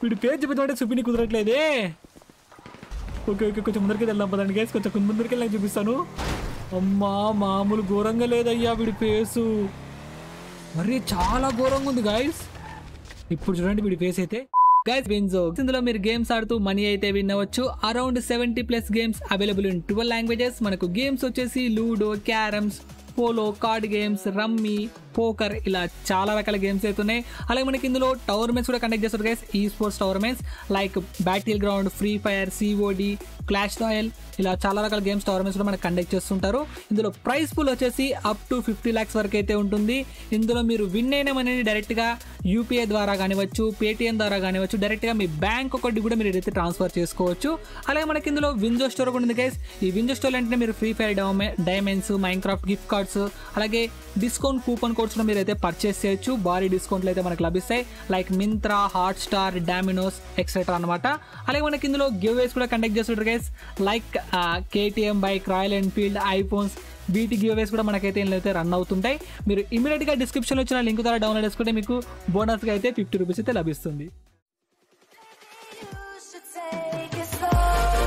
వీడి పేరు చెప్పిందంటే చూపిని కుదరట్లేదే ఓకే ఓకే కొంచెం ముందరికి వెళ్దాం పదండి గైస్ కొంచెం ముందరికి వెళ్ళి నేను చూపిస్తాను అమ్మా మామూలు ఘోరంగా లేదయ్యా వీడి ఫేసు మరి చాలా ఘోరంగా ఉంది గాయస్ ఇప్పుడు చూడండి వీడి ఫేస్ అయితే గైస్ విన్జో ఇందులో మీరు గేమ్స్ ఆడుతూ మనీ అయితే విన్నవచ్చు around seventy plus games available in twelve languages మనకు గేమ్స్ వచ్చేసి ludo carroms polo card games rummy poker ఇలా చాలా రకాల గేమ్స్ అయితే ఉన్నాయి అలాగే మనకి ఇందులో టోర్నమెంట్స్ కూడా కండక్ట్ చేస్తారు గైస్ ఈ sports tournaments like Battleground Free Fire COD Clash Royale ఇలా చాలా రకాల గేమ్స్ టోర్నమెంట్స్ కూడా మనకు కండక్ట్ చేస్తుంటారు ఇందులో ప్రైస్ పూల్ వచ్చేసి అప్ టు ఫిఫ్టీ ల్యాక్స్ వరకు అయితే ఉంటుంది ఇందులో మీరు విన్ అయిన అనేది డైరెక్ట్గా యూపీఐ ద్వారా కానివచ్చు పేటిఎం ద్వారా కానివచ్చు డైరెక్ట్గా మీ బ్యాంక్ ఒకటి కూడా మీరు ఏదైతే ట్రాన్స్ఫర్ చేసుకోవచ్చు అలాగే మనకి ఇందులో వింజో స్టోర్ కూడా ఉంది గైస్ ఈ వింజో స్టోర్ అంటే మీరు Free Fire diamonds Minecraft gift cards అలాగే డిస్కౌంట్ కూపన్ కోడ్స్ మీరు అయితే పర్చేస్ చేయొచ్చు భారీ డిస్కౌంట్లు అయితే మనకు లభిస్తాయి like Myntra Hotstar Domino's etcetera అనమాట అలాగే మనకి ఇందులో గివ్ వేస్ కూడా కండక్ట్ చేస్తుంటారు guys like KTM bike Royal Enfield iPhones వీటి గివ్ వేస్ కూడా మనకైతే ఇందులో అయితే రన్ అవుతుంటాయి మీరు ఇమీడియట్గా డిస్క్రిప్షన్లో వచ్చిన లింక్ ద్వారా డౌన్లోడ్ చేసుకుంటే మీకు బోనస్గా అయితే ఫిఫ్టీ రూపీస్ అయితే లభిస్తుంది You should take it slow.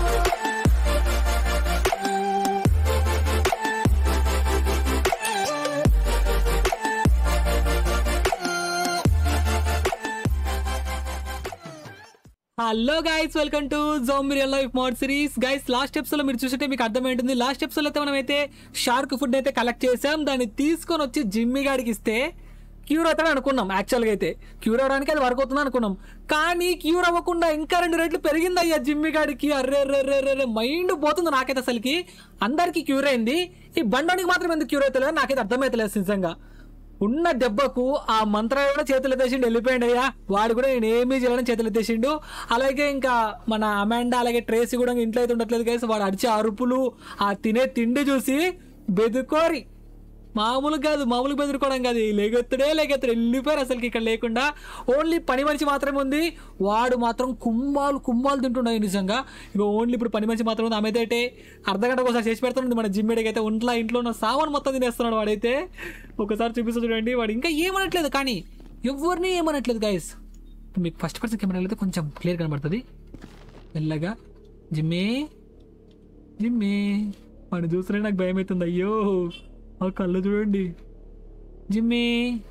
Hello guys welcome to జోమ్ real life mod series guys last episode లో మీరు చూస్తుంటే మీకు అర్థమైంటుంది లాస్ట్ ఎపిసోడ్ అయితే మనం అయితే షార్క్ ఫుడ్ అయితే కలెక్ట్ చేసాం దాన్ని తీసుకొని వచ్చి జిమ్మి గాడికి ఇస్తే క్యూర్ అవుతాడు అనుకున్నాం యాక్చువల్గా అయితే క్యూర్ అవడానికి అది వర్క్ అవుతుంది అనుకున్నాం కానీ క్యూర్ అవ్వకుండా ఇంకా రెండు రేట్లు పెరిగింది అయ్యా జిమ్మి గాడికి అర్రే అర్రే అర్రే అర్రే మైండ్ పోతుంది నాకైతే అసలుకి అందరికి క్యూర్ అయింది ఈ బండానికి మాత్రం ఎందుకు క్యూర్ అవుతలేదు నాకైతే అర్థమవుతలేదు నిజంగా ఉన్న దెబ్బకు ఆ మంత్రాలు కూడా చేతులు ఎత్తేసిండు వెళ్ళిపోయిండు అయ్యా వాడు కూడా నేను ఏమీ చేయడం చేతులు ఎత్తేసిండు అలాగే ఇంకా మన అమాండా అలాగే ట్రేసీ కూడా ఇంట్లో అయితే ఉండట్లేదు కదా వాడు అడిచే అరుపులు ఆ తినే తిండి చూసి బెదుకోరి మామూలు కాదు మామూలు బెదురుకోవడం కాదు లేగెత్తుడే లేగెత్తుడు వెళ్ళిపోయారు అసలుకి ఇక్కడ లేకుండా ఓన్లీ పని మనిషి మాత్రమే ఉంది వాడు మాత్రం కుమ్మాలు కుమ్మాలు తింటున్నాయి నిజంగా ఇక ఓన్లీ ఇప్పుడు పని మనిషి మాత్రం ఉంది ఆమె అయితే అర్ధ గంటకు ఒకసారి చేసి పెడుతుంది మన జిమ్ అయితే ఒంట్లో ఇంట్లో ఉన్న సామాన్ మొత్తం తినేస్తున్నాడు వాడైతే ఒకసారి చూపిస్తూ చూడండి వాడు ఇంకా ఏమనట్లేదు కానీ ఎవరిని ఏమనట్లేదు గైస్ మీకు ఫస్ట్ పర్సన్ కెమెరా అయితే కొంచెం క్లియర్ కనబడుతుంది మెల్లగా జిమ్మే జిమ్మే వాడు చూస్తూనే నాకు భయం అవుతుంది అయ్యో ఆ కళ్ళు చూడండి జిమ్మే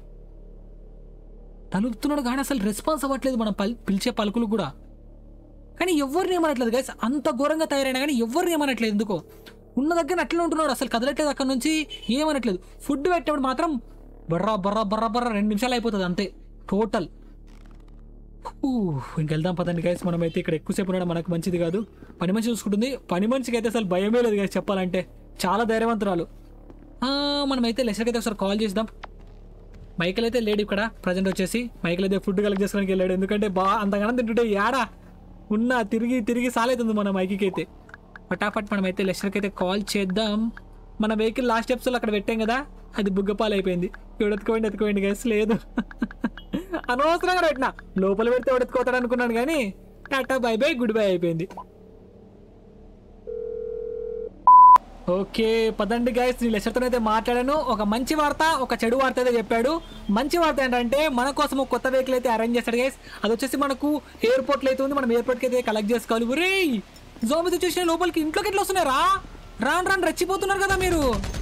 తలుపుతున్నాడు కానీ అసలు రెస్పాన్స్ అవ్వట్లేదు మనం పల్ పిలిచే పలుకులు కూడా కానీ ఎవరిని ఏమనట్లేదు గైస్ అంత ఘోరంగా తయారైనా కానీ ఎవరిని ఏమనట్లేదు ఎందుకో ఉన్న దగ్గర అట్లనే ఉంటున్నాడు అసలు కదలట్లేదు అక్కడ నుంచి ఏమనట్లేదు ఫుడ్ పెట్టేప్పుడు మాత్రం బర్రా బర్రా బర్రా బర్రా రెండు నిమిషాలు అయిపోతుంది అంతే టోటల్ ఇంకెళ్దాం పదండి గైస్ మనం అయితే ఇక్కడ ఎక్కువసేపు ఉండడం మనకు మంచిది కాదు పని మనిషి చూసుకుంటుంది పని మనిషికి అయితే అసలు భయమే లేదు గైస్ చెప్పాలంటే చాలా ధైర్యవంతురాలు ఆ, మనమైతే లెసర్కి అయితే ఒకసారి కాల్ చేద్దాం మైకిల్ అయితే లేడు ఇక్కడ ప్రజెంట్ వచ్చేసి మైకిల్ అయితే ఫుడ్ కలెక్ట్ చేసుకోవడానికి వెళ్ళాడు ఎందుకంటే బా అంతగానం తింటుంటే యాడా ఉన్నా తిరిగి తిరిగి సాలవుతుంది మన మైకి అయితే ఫటాఫట్ మనం అయితే లెస్టర్కి అయితే కాల్ చేద్దాం మన వెహికల్ లాస్ట్ ఎపిసోడ్ అక్కడ పెట్టాం కదా అది బుగ్గపాలు అయిపోయింది ఎవడెత్తుకోండి ఎత్తుకోండి గైస్ లేదు అనవసరంగా పెట్టినా లోపల పెడితే ఎవడెత్తుకోతాడు అనుకున్నాను కానీ టాటా బై బై గుడ్ బై అయిపోయింది ఓకే పదండి గైస్ నేను లెసర్తో అయితే మాట్లాడాను ఒక మంచి వార్త ఒక చెడు వార్త అయితే చెప్పాడు మంచి వార్త ఏంటంటే మన కోసం ఒక కొత్త వెహికల్ అయితే అరేంజ్ చేస్తాడు గైస్ అది వచ్చేసి మనకు ఎయిర్పోర్ట్లో అయితే ఉంది మనం ఎయిర్పోర్ట్కి అయితే కలెక్ట్ చేసుకోవాలి ఒరే జోమి సిచ్యువేషన్ లోపలికి ఇంట్లోకి ఎట్లా వస్తున్నారా రాను రాను రెచ్చిపోతున్నారు కదా మీరు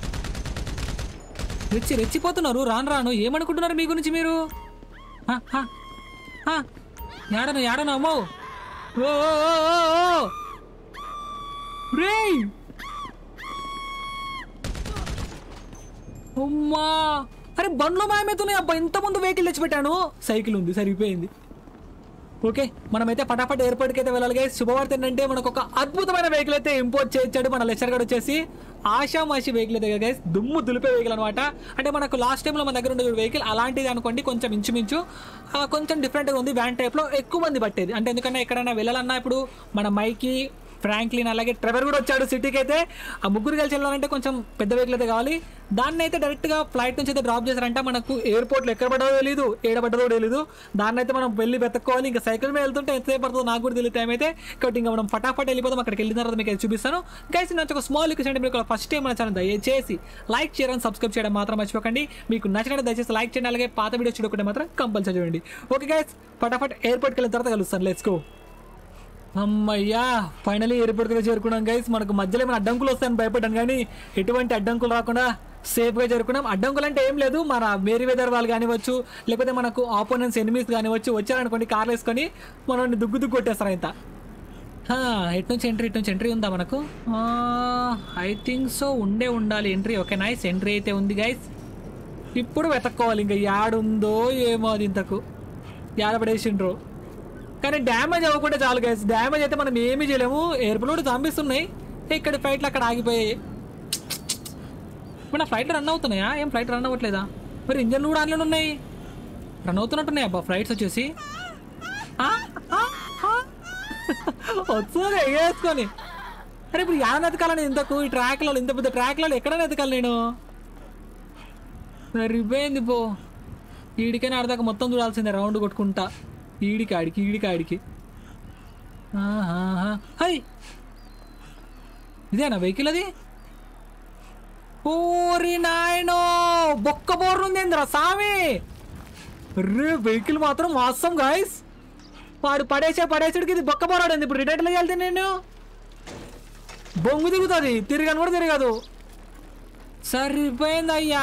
రెచ్చి రెచ్చిపోతున్నారు రాను రాను ఏమనుకుంటున్నారు మీ గురించి మీరు హ, హ, హ. యాడను యాడను అమ్మో ఓ ఓ, ఓ, ఓ, ఓ. రేయ్ అమ్మా అరే బండ్లో మాయమవుతున్నాయి అబ్బా ఇంతకుముందు వెహికల్ తెచ్చిపెట్టాను సైకిల్ ఉంది సరిపోయింది ఓకే మనమైతే ఫటాఫట్ ఎయిర్పోర్ట్కి అయితే వెళ్ళాలి గైస్ శుభవార్త ఏంటంటే మనకు ఒక అద్భుతమైన వెహికల్ అయితే ఇంపోర్ట్ చేయించాడు మన లెక్చర్ గడు వచ్చేసి ఆషామాషి వెహికల్ అయితే గైస్ దుమ్ము దులిపే వెహికల్ అనమాట అంటే మనకు లాస్ట్ టైంలో మన దగ్గర ఉండే వెహికల్ అలాంటిది అనుకోండి కొంచెం ఇంచుమించు ఆ, కొంచెం డిఫరెంట్గా ఉంది వ్యాన్ టైప్లో ఎక్కువ మంది పట్టేది అంటే ఎందుకంటే ఎక్కడైనా వెళ్ళాలన్నా ఇప్పుడు మన మైకి ఫ్రాంక్లిన్ అలాగే ట్రెవర్ కూడా వచ్చాడు సిటీకి అయితే ఆ ముగ్గురు కలిసి వెళ్ళాలంటే కొంచెం పెద్ద వెహికల్ అయితే కావాలి దాన్ని అయితే డైరెక్ట్గా ఫ్లైట్ నుంచి అయితే డ్రాప్ చేశారంటే మనకు ఎయిర్పోర్ట్లో ఎక్కడ పడ్డదో తెలియదు ఏడ పడ్డదో తెలియదు దాన్ని అయితే మనం వెళ్ళి వెతక్కోవాలి ఇంకా సైకిల్ మీద వెళ్తుంటే ఎంతసేపు పడుతుందో నాకు కూడా తెలియదు టైం అయితే కాబట్టి ఇంకా మనం ఫటాఫట్ వెళ్ళిపోతాం అక్కడికి వెళ్ళిన తర్వాత మీకు అయితే చూపిస్తాను గైస్ నచ్చి ఒక స్మాల్ రిక్వెస్ట్ అంటే మీకు ఫస్ట్ టైం మన ఛానల్ దయచేసి లైక్ చేయడం సబ్స్క్రైబ్ చేయడం మాత్రం మర్చిపోకండి మీకు నచ్చినట్టు దయచేసి లైక్ చేయండి అలాగే పాత వీడియో చూడకుండా మాత్రం కంపల్సరీ చూడండి ఓకే గైస్ ఫటాఫట్ ఎయిర్పోర్ట్కి వెళ్ళిన తర్వాత కలుస్తాను లెట్స్ గో అమ్మయ్యా ఫైనలీ ఎయిర్పోర్ట్ దగ్గర చేరుకున్నాం గైస్ మనకు మధ్యలో ఏమైనా అడ్డంకులు వస్తాయని భయపడ్డాను కానీ ఎటువంటి అడ్డంకులు రాకుండా సేఫ్గా చేరుకున్నాం అడ్డంకులు అంటే ఏం లేదు మన మేరీ వెదర్ వాళ్ళు కానివచ్చు లేకపోతే మనకు ఆపోనెంట్స్ ఎనిమిస్ కానివచ్చు వచ్చారనుకోండి కార్లు వేసుకొని మనల్ని దుగ్గు దుగ్గు కొట్టేస్తారు ఇంత హా, ఎటు నుంచి ఎంట్రీ ఇటు నుంచి ఎంట్రీ ఉందా మనకు ఐ థింక్ సో ఉండే ఉండాలి ఎంట్రీ ఓకే నైస్ ఎంట్రీ అయితే ఉంది గైస్ ఇప్పుడు వెతక్కోవాలి ఇంకా యాడుందో ఏమో అది ఇంతకు యాడ పడేసిండ్రు కానీ డ్యామేజ్ అవ్వకుండా చాలు గైస్ డ్యామేజ్ అయితే మనం ఏమీ చేయలేము ఎయిర్పోర్ట్ చంపిస్తున్నాయి ఇక్కడ ఫ్లైట్లు అక్కడ ఆగిపోయాయి మన ఫ్లైట్ రన్ అవుతున్నాయా ఏం ఫ్లైట్ రన్ అవ్వట్లేదా మరి ఇంజన్లు కూడా ఆన్లైన్ ఉన్నాయి రన్ అవుతున్నట్టున్నాయి అబ్బా ఫ్లైట్స్ వచ్చేసి ఆ, ఆ, ఆ. వస్తుంది ఎగేసుకొని అరే ఇప్పుడు యాడ ఎతకాలని ఇంతకు ఈ ట్రాక్లలో ఇంత పెద్ద ట్రాక్లలో ఎక్కడ ఎతకాలి నేను సరిపోయింది పో ఈడికైనా ఆడదాకా మొత్తం చూడాల్సిందే రౌండ్ కొట్టుకుంటా ఈడికి ఆడికి ఈడికి ఆడికి ఆహాహా. హై ఇదేనా వెహికల్ అది ఓరి నాయనో బొక్క బోర్రుందేంద్రా సామి రే వెహికల్ మాత్రం మాసం గాయస్ వాడు పడేసే పడేసాడికి ఇది బొక్క బోరాడు ఇప్పుడు రిటైర్లో వెళ్తే నేను బొంగు దిగుతుంది తిరగను కూడా తిరగదు సరిపోయింది అయ్యా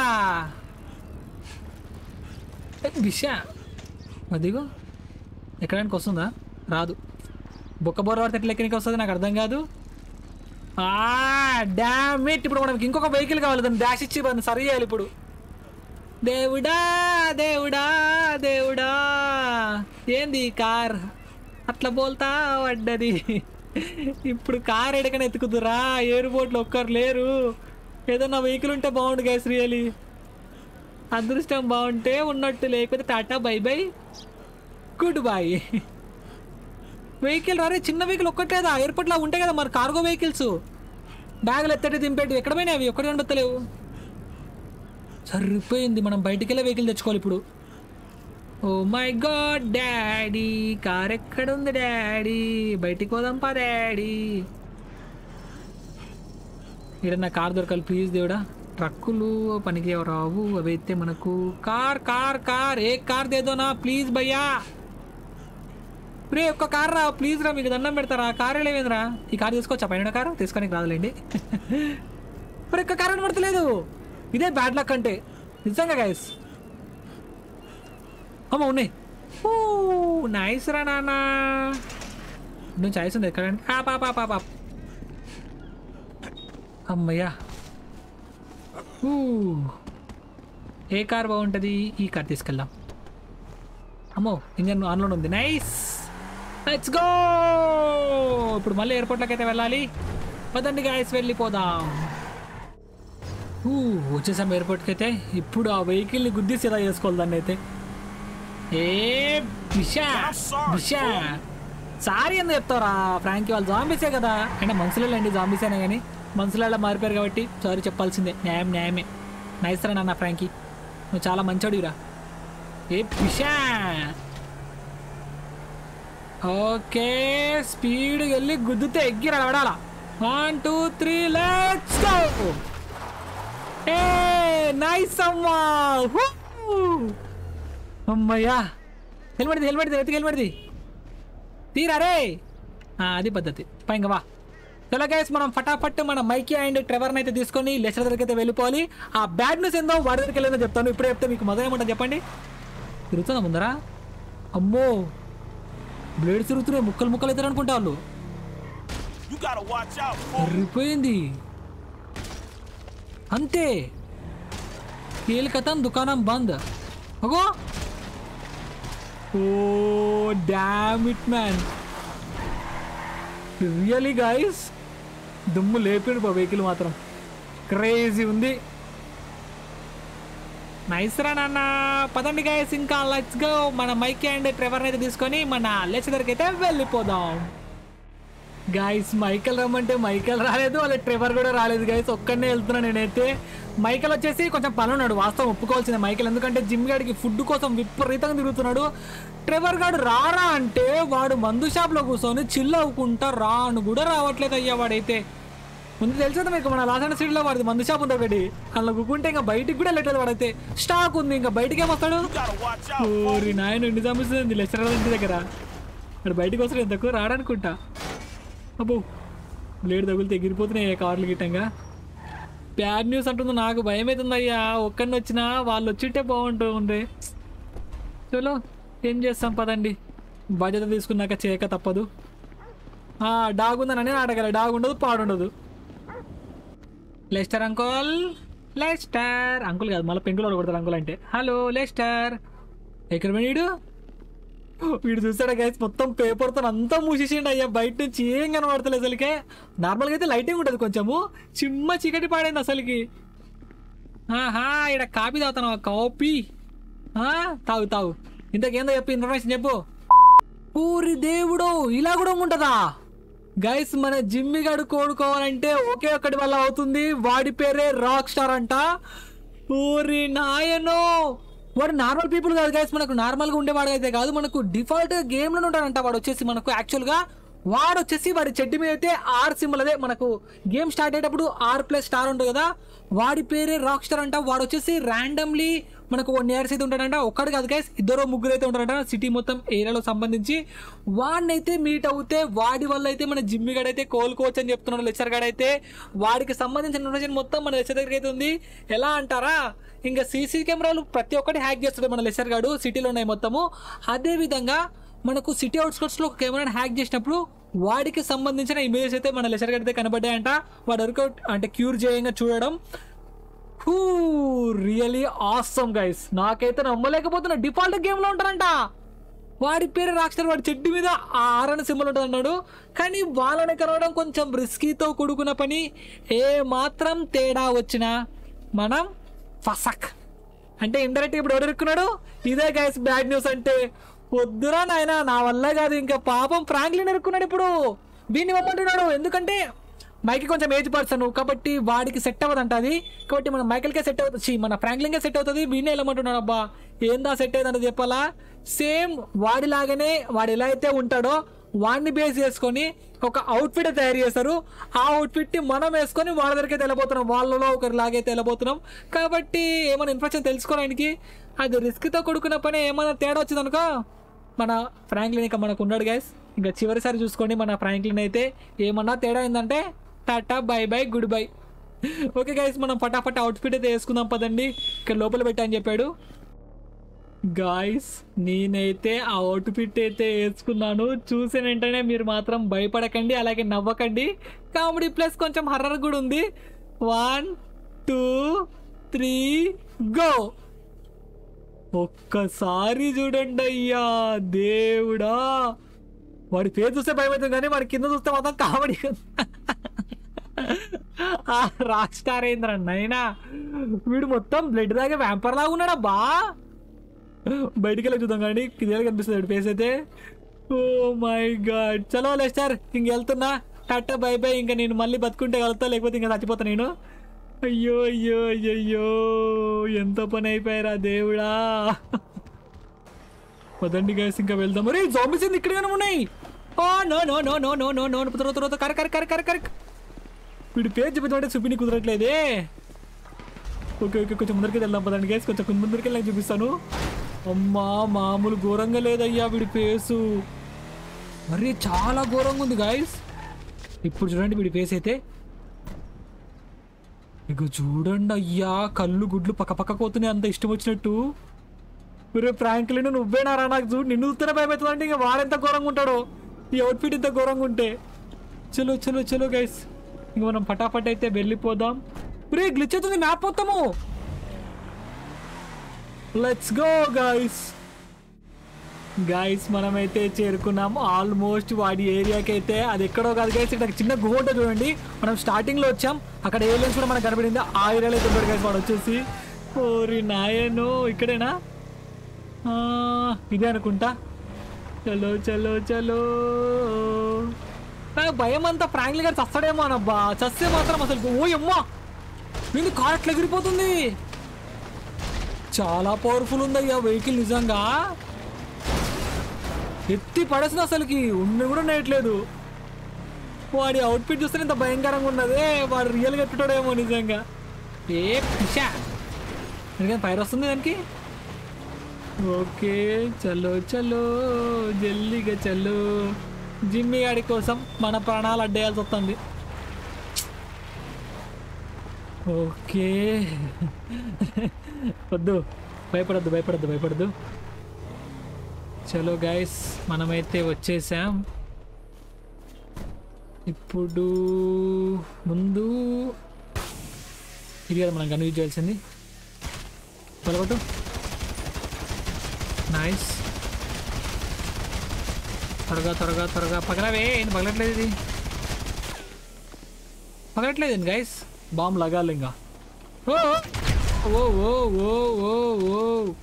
విష అదిగో ఎక్కడానికి వస్తుందా రాదు బొక్క బోర పడితే ఎట్లా ఎక్కడికి వస్తుంది నాకు అర్థం కాదు డామ్ ఇట్ ఇప్పుడు మనకి ఇంకొక వెహికల్ కావాలి దాన్ని డాష్ ఇచ్చి దాన్ని సరి చేయాలి ఇప్పుడు దేవుడా దేవుడా దేవుడా ఏంది ఈ కార్ అట్లా బోల్తా పడ్డది ఇప్పుడు కార్ ఎడకని ఎత్తుకుతురా ఎయిర్పోర్ట్లో ఒక్కరు లేరు ఏదన్నా వెహికల్ ఉంటే బాగుండు గ్యాస్ రియలీ అదృష్టం బాగుంటే ఉన్నట్టు లేకపోతే టాటా bye bye goodbye vehicle రారే చిన్న వెహికల్ ఒక్కటేదా ఎయిర్పోర్ట్లో ఉంటాయి కదా మరి కార్గో వెహికల్స్ బ్యాగులు ఎత్తటి దింపేటి ఎక్కడ పోయినాయి అవి ఒక్కటి కనబడతలేవు సరిపోయింది మనం బయటికి వెళ్ళే వెహికల్ తెచ్చుకోవాలి ఇప్పుడు oh my God daddy car ఎక్కడ ఉంది డాడీ బయటికి పోదాం పా డాడీ ఏదన్నా కార్ దొరకాలి ప్లీజ్ దేవుడా ట్రక్కులు పనికి రావు అవి అయితే మనకు కార్ కార్ కార్ ఏ కార్ దేదోనా ప్లీజ్ భయ్యా రే ఒక్క కార్ రా ప్లీజ్ రా మీకు దండం పెడతారా కార్ లేవేంద్రా ఈ కార్ తీసుకోవచ్చా పైన కారు తీసుకోనికి రాదులేండి మరి ఒక్క కార్ పడతలేదు ఇదే బ్యాడ్ లక్ అంటే నిజంగా గైస్ అమ్మ ఉన్నాయి ఓ నైస్ రా నాన్న నువ్వు చాయిస్ ఉంది ఎక్కడంటే ఆ పాప పాప పాప అమ్మయ్యా ఊ. ఏ కార్ బాగుంటుంది ఈ కార్ తీసుకెళ్దాం అమ్మో ఇంజన్ ఆన్లో ఉంది నైస్ లెట్స్ గో ఇప్పుడు మళ్ళీ ఎయిర్పోర్ట్లోకి అయితే వెళ్ళాలి పదండి గాయస్ వెళ్ళిపోదాం ఊ, వచ్చేసాం ఎయిర్పోర్ట్కి అయితే ఇప్పుడు ఆ వెహికల్ని గుద్దేసి ఎలా చేసుకోవాలి దాన్ని అయితే ఏ విషా విషా సారీ ఎందుకు చెప్తారా ఫ్రాంకీ వాళ్ళు జాంబీసే కదా అంటే మనుషులలో అండి జాంబీసేనే కానీ మనుషులలో మారిపోయారు కాబట్టి సారీ చెప్పాల్సిందే న్యాయం న్యాయమే నైస్ రా నాన్న ఫ్రాంకీ నువ్వు చాలా మంచోడిరా ఏ పిషా ఓకే స్పీడ్ వెళ్ళి గుద్దుతే ఎగ్గి రావడాలా one two three let's go ఏ నైస్ అమ్మా హూ! అమ్మయ్యా హెల్మెట్ది హెల్మెట్ది ఎత్తుకు హెల్మెట్ది తీరా రే ఆ, అది పద్ధతి పైగా వా చలో గైస్ మనం ఫటాఫట్ మన మైకీ అండ్ ట్రెవర్ని అయితే తీసుకొని లెసర్ దగ్గరికి అయితే వెళ్ళిపోవాలి ఆ బ్యాడ్ న్యూస్ ఏందో వాడి దగ్గరికి వెళ్ళేదో చెప్తాను ఇప్పుడే చెప్తే మీకు మజా ఏమంటుంది చెప్పండి తిరుగుతుందా ముందరా అమ్మో బ్లేడ్స్ తిరుగుతున్నాయి ముక్కలు ముక్కలు అవుతారు అనుకుంటా వాళ్ళు You gotta watch out, fool. సరిపోయింది అంతే కీలకతం దుకాణం బంద్ అగో oh damn it man really guys దుమ్ము లేపిండు బా వెహికల్ మాత్రం క్రేజీ ఉంది నైస్ రా నాన్న పదండి గైస్ ఇంకా లెట్స్ గో మన మైక్ అండ్ ట్రెవర్ అయితే తీసుకొని మన లెచ్ దగ్గరికి అయితే వెళ్ళిపోదాం గాయస్ మైకల్ రమ్మంటే మైకల్ రాలేదు వాళ్ళ ట్రెవర్ కూడా రాలేదు గాయస్ ఒక్కడనే వెళ్తున్నా నేనైతే మైకల్ వచ్చేసి కొంచెం పని ఉన్నాడు వాస్తవం ఒప్పుకోవాల్సిందే మైకల్ ఎందుకంటే జిమ్ గాడికి ఫుడ్ కోసం విపరీతంగా తిరుగుతున్నాడు ట్రెవర్ గాడు రారా అంటే వాడు మందు షాప్లో కూర్చొని చిల్ అవ్వకుంటా రాను కూడా రావట్లేదు అయ్యా వాడైతే ముందు తెలుసు కదా మీకు మన లాసన సిటీలో వాడిది మందు షాప్ ఉంది ఒకటి అందులో కుక్కుంటే ఇంకా బయటికి కూడా వెళ్ళట్లేదు వాడైతే స్టాక్ ఉంది ఇంకా బయటికి ఏమొస్తాడు You gotta watch out, ఓరి నాయన ఎన్ని చంపిస్తుంది లెక్చరర్ ఇంటి దగ్గర ఇక్కడ బయటికి వస్తాడు ఎంతకు రాడనుకుంటా అబ్బో బ్లేడ్ తగులితే ఎగిరిపోతున్నాయి కార్లు గిట్టంగా బ్యాడ్ న్యూస్ అంటుంది నాకు భయం అవుతుంది అయ్యా ఒక్కడిని వచ్చినా వాళ్ళు వచ్చింటే బాగుంటుంది చలో ఏం చేస్తాం పదండి బాధ్యత తీసుకున్నాక చేయక తప్పదు ఆ, డాగ్ ఉందని అడగల డాగ్ ఉండదు పాడుండదు లెస్టర్ అంకుల్ లెస్టర్ అంకుల్ కాదు మళ్ళీ పెంకులు కొడతారు అంకుల్ అంటే హలో లెస్టర్ ఎక్కడ పోయినాడు వీడు చూస్తాడా గైస్ మొత్తం పేపర్తో అంతా మూసేసిండు అయ్యా బయట నుంచి ఏం కనబడతలేదు అసలుకే నార్మల్గా అయితే లైటింగ్ ఉంటుంది కొంచెము చిమ్మ చీకటి పాడైంది అసలుకి ఆహా ఇక్కడ కాపీ తాగుతాను కాపీ ఆ, తాగు తాగు ఇంతకేందో చెప్పు ఇన్ఫర్మేషన్ చెప్పు ఊరి దేవుడు ఇలా కూడా ఉంటుందా గైస్ మన జిమ్మి గడు కోడుకోవాలంటే ఒకే ఒక్కటి వల్ల అవుతుంది వాడి పేరే రాక్ స్టార్ అంట ఊరి నాయనో వాడు నార్మల్ పీపుల్ కాదు గైస్ మనకు నార్మల్గా ఉండేవాడు అయితే కాదు మనకు డిఫాల్ట్ గేమ్లో ఉంటాడంట వాడు వచ్చేసి మనకు యాక్చువల్గా వాడు వచ్చేసి వాడి చెట్టు మీద అయితే ఆర్ సింబల్ అదే మనకు గేమ్ స్టార్ట్ అయ్యేటప్పుడు ఆర్ ప్లస్ స్టార్ ఉంటుంది కదా వాడి పేరే రాక్ స్టార్ అంట వాడు వచ్చేసి ర్యాండమ్లీ మనకు వన్ ఇయర్స్ అయితే ఉంటాడంట ఒక్కడు కాదు గైస్ ఇద్దరు ముగ్గురు అయితే ఉంటారంట సిటీ మొత్తం ఏరియాలో సంబంధించి వాడినైతే మీట్ అవుతే వాడి వల్ల అయితే మన జిమ్మి గడ్ అయితే కోలుకోవచ్చు అని చెప్తున్నాడు లెక్చర్ గడ్ అయితే వాడికి సంబంధించిన ఇన్ఫర్మేషన్ మొత్తం మన లెక్చర్ దగ్గర అయితే ఉంది ఎలా అంటారా ఇంకా సీసీ కెమెరాలు ప్రతి ఒక్కటి హ్యాక్ చేస్తాడు మన లెక్చర్ గాడు సిటీలో ఉన్నాయి మొత్తము అదే విధంగా మనకు సిటీ అవుట్స్కట్స్ లో ఒక కెమెరాని హ్యాక్ చేసినప్పుడు వాడికి సంబంధించిన ఇమేజెస్ అయితే మన లెక్చర్ గారి అయితే కనబడ్డాయంట వాడు వరకు అంటే క్యూర్ చేయంగా చూడడం హూ రియలీ ఆసమ్ గైస్ నాకైతే నమ్మలేకపోతున్నా డిఫాల్ట్ గేమ్ లో ఉంటారంట వాడి పేరు రాక్షర్ వాడి చెట్టు మీద ఆ ఆరణ సింబల్ ఉంటుంది అన్నాడు కానీ వాళ్ళని కలవడం కొంచెం రిస్కీతో కూడుకున్న పని ఏ మాత్రం తేడా వచ్చినా మనం ఫసక్ అంటే ఇండైరెక్ట్ ఇప్పుడు ఎవరు ఇరుక్కున్నాడు ఇదే గైస్ బ్యాడ్ న్యూస్ అంటే వద్దురా నాయనా నా వల్ల కాదు ఇంకా పాపం ఫ్రాంక్లిన్ ఇరుక్కున్నాడు ఇప్పుడు దీన్ని ఇవ్వమంటున్నాడు ఎందుకంటే మైకి కొంచెం ఏజ్ పర్సన్ కాబట్టి వాడికి సెట్ అవ్వదంట అది కాబట్టి మన మైకిల్కే సెట్ అవుతుంది ఛీ, మన ఫ్రాంక్లిన్కే సెట్ అవుతుంది వీడిని వెళ్ళమంటున్నాడు అబ్బా ఏందా సెట్ అయ్యిందని చెప్పాలా సేమ్ వాడిలాగానే వాడు ఎలా అయితే ఉంటాడో వాడిని బేస్ చేసుకొని ఒక అవుట్ఫిట్ తయారు చేస్తారు ఆ అవుట్ఫిట్ ని మనం వేసుకొని వాళ్ళ దగ్గరికి వెళ్ళబోతున్నాం వాళ్ళలో ఒకరి లాగైతే వెళ్ళబోతున్నాం కాబట్టి ఏమైనా ఇన్ఫర్మేషన్ తెలుసుకోవడానికి అది రిస్క్తో కొడుకున్న పని ఏమైనా తేడా వచ్చిందనుకో మన ఫ్రాంక్లిన్ ఇక మనకు ఉన్నాడు గైస్ ఇంకా చివరిసారి చూసుకోండి మన ఫ్రాంక్లిన్ అయితే ఏమన్నా తేడా అయిందంటే టాటా bye bye goodbye okay guys మనం ఫటాఫట్ అవుట్ఫిట్ అయితే వేసుకుందాం పదండి ఇక్కడ లోపల పెట్టా అని చెప్పాడు గాయస్ నేనైతే ఆ అవుట్ఫిట్ అయితే వేసుకున్నాను చూసిన వెంటనే మీరు మాత్రం భయపడకండి అలాగే నవ్వకండి కామెడీ ప్లస్ కొంచెం హర్రర్ కూడా ఉంది వన్ టూ త్రీ గో ఒక్కసారి చూడండి అయ్యా దేవుడా వాడి పేరు చూస్తే భయమవుతుంది కానీ వాడి కింద చూస్తే మాత్రం కామెడీ ఆ రాక్ స్టార్ ఏంద్ర నైనా వీడు మొత్తం బ్లడ్ దాగే వ్యాంపర్ లాగా ఉన్నాడా బా బయటికి వెళ్ళి చూద్దాం కానీ క్లియర్గా కనిపిస్తుంది వాడి ఫేస్ అయితే ఓ మై గాడ్ చలో లెస్టర్ ఇంక వెళ్తున్నా టాటా బై బై ఇంకా నేను మళ్ళీ బతుకుంటే కలుగుతా లేకపోతే ఇంకా చచ్చిపోతా నేను అయ్యో అయ్యో అయ్యయ్యో ఎంత పని అయిపోయారా దేవుడా పదండి గైస్ ఇంకా వెళ్దాం మరి జాంబీస్ ఏంది ఇక్కడగానే ఉన్నాయి oh no no no no no no no తర్వాత తర్వాత కర కర కర కర కర వీడి పేరు చెప్పిందంటే చూపిని కుదరట్లేదే ఓకే ఓకే కొంచెం ముందరికి వెళ్దాం పదండి గైస్ కొంచెం ముందరికి వెళ్ళి చూపిస్తాను అమ్మా మామూలు ఘోరంగా లేదయ్యా వీడి ఫేసు మరి చాలా ఘోరంగా ఉంది గాయస్ ఇప్పుడు చూడండి వీడి ఫేస్ అయితే ఇక చూడండి అయ్యా కళ్ళు గుడ్లు పక్క పక్క పోతున్నాయి అంత ఇష్టం వచ్చినట్టు ఒరే ఫ్రాంక్లిన్ నువ్వేనారా నాకు చూడు నిన్ను చూస్తేనే భయమవుతుంది అంటే ఇంకా వాడెంత ఘోరంగా ఉంటాడో ఈ అవుట్ఫిట్ ఇంత ఘోరంగా ఉంటే చలో చలో చలో గైస్ ఇంక మనం పటాపట్ అయితే వెళ్ళిపోదాం ఒరే గ్లిచ్ అవుతుంది మ్యాప్ మొత్తము లెట్స్ గో గైస్ గైస్ మనమైతే చేరుకున్నాం ఆల్మోస్ట్ వాడి ఏరియాకి అయితే అది ఎక్కడో కాదు గైస్ ఇక్కడ చిన్న గుహ ఉంటుంది చూడండి మనం స్టార్టింగ్ లో వచ్చాం అక్కడ ఏలియన్స్ కూడా మనకు కనబడింది ఆ ఏరియాలో అయితే ఉంటాడు గైస్ వాడు వచ్చేసి ఓరి నాయను ఇక్కడేనా ఆ, ఇదే అనుకుంటా చలో చలో చలో నాకు భయం అంతా ఫ్రాంక్లీ గారు చస్తాడేమో అనబ్బా చస్తే మాత్రం అసలు ఓ అమ్మా వీళ్ళు కార్ ఎట్లా ఎగిరిపోతుంది చాలా పవర్ఫుల్ ఉందయ్యా వెహికల్ నిజంగా ఎత్తి పడేసిన అసలుకి ఉండి కూడా నేయట్లేదు వాడి అవుట్ఫిట్ చూస్తే ఇంత భయంకరంగా ఉన్నదే వాడు రియల్గా ఎట్టుతాడేమో నిజంగా ఏ పిషా ఎందుకంటే ఫైర్ వస్తుంది దానికి ఓకే చలో చలో జల్దీగా చలో జిమ్మి గాడి కోసం మన ప్రాణాలు అడ్డేయాల్సి వస్తుంది ఓకే వద్దు భయపడద్దు భయపడద్దు భయపడద్దు చలో గైస్ మనమైతే వచ్చేసాం ఇప్పుడు ముందు ఇది కదా మనం గన్ యూజ్ చేయాల్సింది పొలగొట్టు నైస్ త్వరగా త్వరగా త్వరగా పగలవే ఏంటి పగలట్లేదు ఇది పగలట్లేదు గైస్ బాంబు లగాలి ఇంకా ఓ ఓ ఓ ఓ ఓ ఓ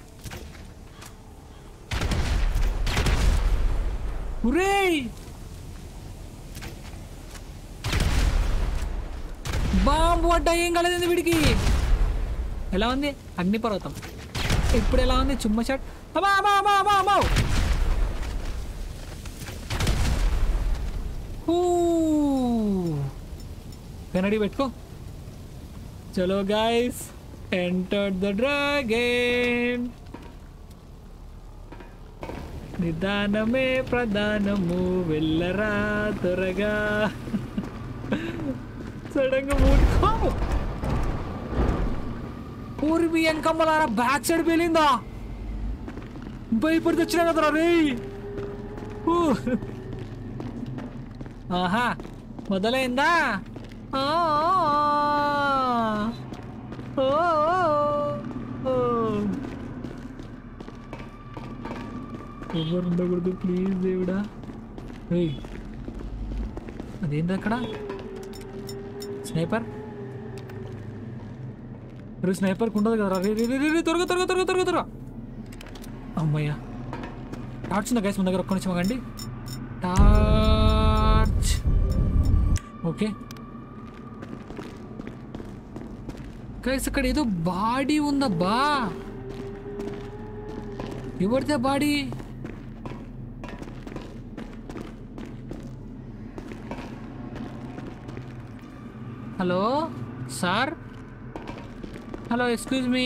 ఉరేయ్ బాంబు పడ్డా ఏం కలదండి వీడికి ఎలా ఉంది అగ్నిపర్వతం ఇప్పుడు ఎలా ఉంది చుమ్మ షట్ అమ్మా అమ్మా అమ్మా అమ్మా అమ్మా కన్నడి పెట్టుకో చలో గాయస్ ఎంటర్ ద డ్రాగన్ నిదానమే ప్రధానము వెళ్ళరా త్వరగా సడన్గా మూడుకో ఊరి బియ్యం కమ్మలారా బ్యాక్ సైడ్ పేలిందా భయపడి తెచ్చినా కదరా రే ఊ. ఆహా మొదలైందా ఆ, ఓ, ఓ. ఎవరు ఉండకూడదు ప్లీజ్ దేవుడా ఏయ్ అదేంటి అక్కడ స్నైపర్ రే స్నైపర్కి ఉండదు కదా రే రే రే రే, రే త్వరగా త్వరగా త్వరగా త్వరగా త్వరగా అమ్మయ్యా టార్చ్ ఉందా గైస్ మన దగ్గర ఒక్క నిమిషం ఆగండి టార్చ్ ఓకే గైస్ ఇక్కడ ఏదో బాడీ ఉందబ్బా ఎవరిదే body hello sir hello excuse me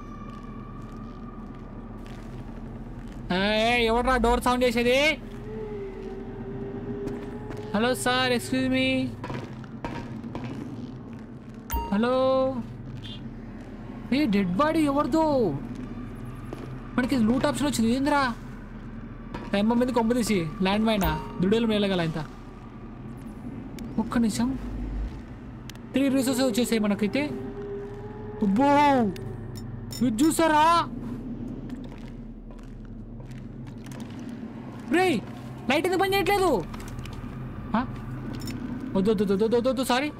ఎవడరా డోర్ సౌండ్ చేసేది hello sir excuse me hello a dead body ఎవరిదో మనకి లూట్ ఆప్షన్ వచ్చింది ఏందిరా ఎమ్మ మీద కొమ్మ తీసి ల్యాండ్ మైనా దుడేలు మేలగల ఇంత ఒక్క నిమిషం త్రీ రిసోర్సెస్ వచ్చేసాయి మనకైతే అబ్బో ఇది చూసారా రే లైట్ ఎందుకు పని చేయట్లేదు ఆ? వద్దు వద్దు వద్దు వద్దు వద్దు సారీ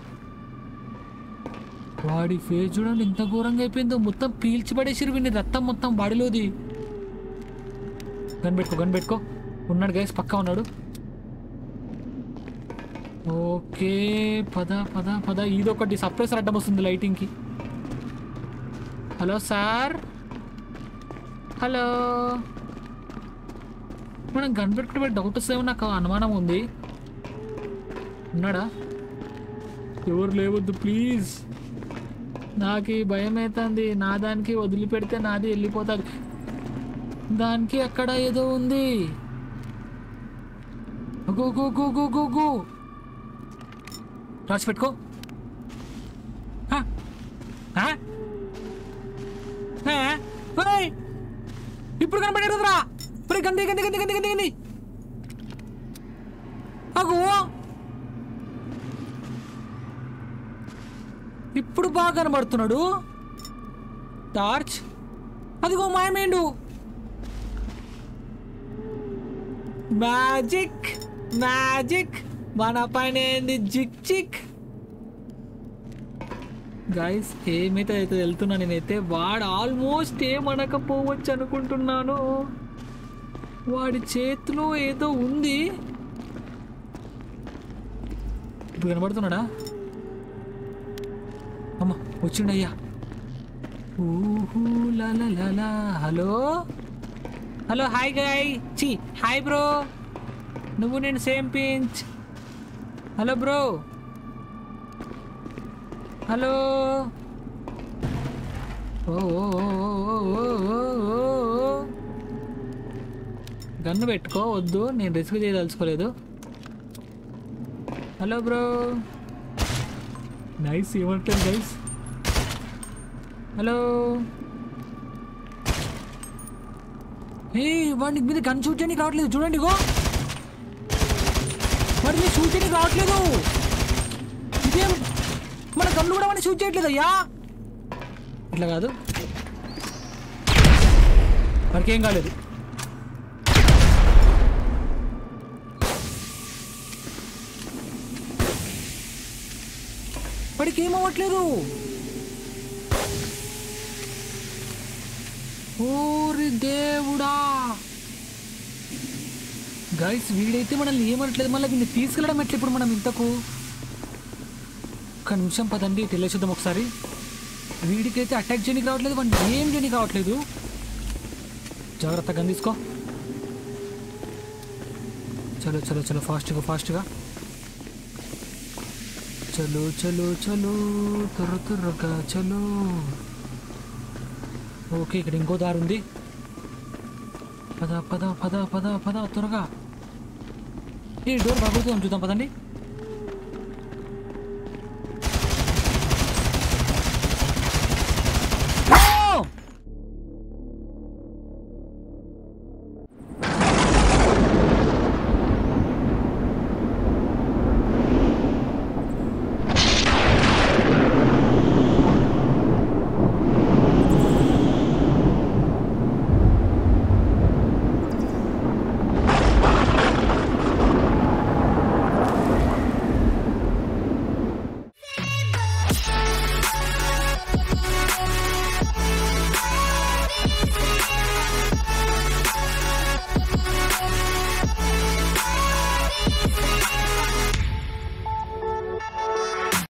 వాడి ఫేస్ చూడండి ఎంత ఘోరంగా అయిపోయిందో మొత్తం పీల్చి పడేసిరు వీడిని రక్తం మొత్తం బాడీలోది గన్ పెట్టుకో గన్ పెట్టుకో ఉన్నాడు గైస్ పక్కా ఉన్నాడు ఓకే పద పద పద ఇదొకటి సప్రెసర్ అడ్డం వస్తుంది లైటింగ్కి హలో సార్ హలో మనం గన్ పెట్టుకుంటే డౌట్ వస్తేమో నాకు అనుమానం ఉంది ఉన్నాడా ఎవరు లేవద్దు ప్లీజ్ నాకు ఈ భయం అవుతుంది నా దానికి వదిలిపెడితే నాది వెళ్ళిపోతుంది దానికి అక్కడ ఏదో ఉంది go go go go go go రాసి పెట్టుకో హ? హ? హ? ఒరేయ్! ఇప్పుడు కనపడేరురా మరి గంది గంది గంది గంది గంది గంది అగో ఇప్పుడు బాగా కనబడుతున్నాడు టార్చ్ అదిగో మాయమేండు మ్యాజిక్ మ్యాజిక్ మన పైన ఏంది జిక్ చిక్ గైస్ ఏమైతే అయితే వెళ్తున్నా నేనైతే వాడు ఆల్మోస్ట్ ఏమనకపోవచ్చు అనుకుంటున్నాను వాడి చేతిలో ఏదో ఉంది ఇప్పుడు కనబడుతున్నాడా అమ్మ వచ్చిండయ్యా ఊహూ లా లా లా లా. హలో హలో హాయ్ గాయ్ చి హాయ్ బ్రో నువ్వు నేను same pinch hello bro hello oh oh, oh, oh, oh, oh, oh, oh. Gun పెట్టుకో వద్దు నేను రిస్క్ చేయదలుచుకోలేదు హలో బ్రో నైస్ ఏమంటారు గైస్ హలో ఏ వాడికి మీద గన్ షూట్ చేయడానికి రావట్లేదు చూడండి గో వాడి మీద షూట్ చేయడానికి రావట్లేదు ఇదేం మన గన్ను కూడా వాడిని షూట్ చేయట్లేదు అయ్యా ఇట్లా కాదు వాడికి ఏం కాలేదు వాడికి ఏం అవ్వట్లేదు ఓరి దేవుడా గైస్ వీడైతే మనల్ని ఏమనట్లేదు మళ్ళీ వీడిని తీసుకెళ్ళడం ఎట్లా ఇప్పుడు మనం ఇంతకు ఒక్క నిమిషం పదండి తెలియచేద్దాం ఒకసారి వీడికైతే అటాక్ చేయడానికి రావట్లేదు వాడిని ఏం చేయడానికి రావట్లేదు జాగ్రత్తగా తీసుకో చలో చలో చలో ఫాస్ట్గా ఫాస్ట్గా చలో చలో చలో త్వర త్వరగా చలో ఓకే ఇక్కడ ఇంకో దారి ఉంది పద పద పద పద పద త్వరగా ఈ డోర్ బాగుతుంది చూద్దాం పదండి